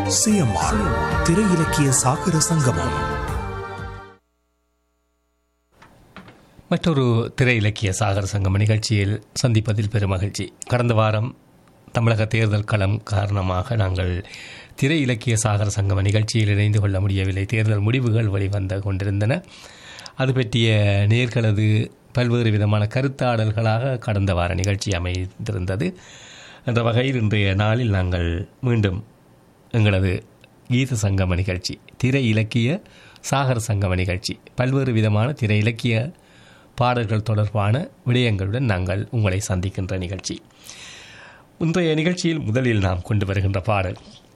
CMR திரை இலக்கிய சாகர சங்கமம் மற்றொரு திரை இலக்கிய சாகர சங்கம நிகழ்ச்சியில் சந்திப்பதில் பெருமகிழ்ச்சி கடந்த வாரம் தமிழக தேர்தல் களம் காரணமாக நாங்கள் திரை இலக்கிய சாகர சங்கம நிகழ்ச்சியில் இணைந்து கொள்ள முடியவில்லை தேர்தல் முடிவுகள் வெளிவந்து கொண்டிருந்தன அது பற்றிய நேர்களது பல்வேறு விதமான கருத்தாடல்களாக கடந்த வார நிகழ்ச்சி அமைந்திருந்தது என்ற வகையில் இன்றைய நாளில் நாங்கள் மீண்டும் எங்களது கீத சங்கம நிகழ்ச்சி திரை இலக்கிய சாகர சங்கம நிகழ்ச்சி பல்வேறு விதமான திரை இலக்கிய பாடல்கள் தொடர்பான விடயங்களுடன் நாங்கள் உங்களை சந்திக்கின்ற நிகழ்ச்சி இன்றைய நிகழ்ச்சியில் முதலில் நாம் கொண்டு வருகின்ற பாடல்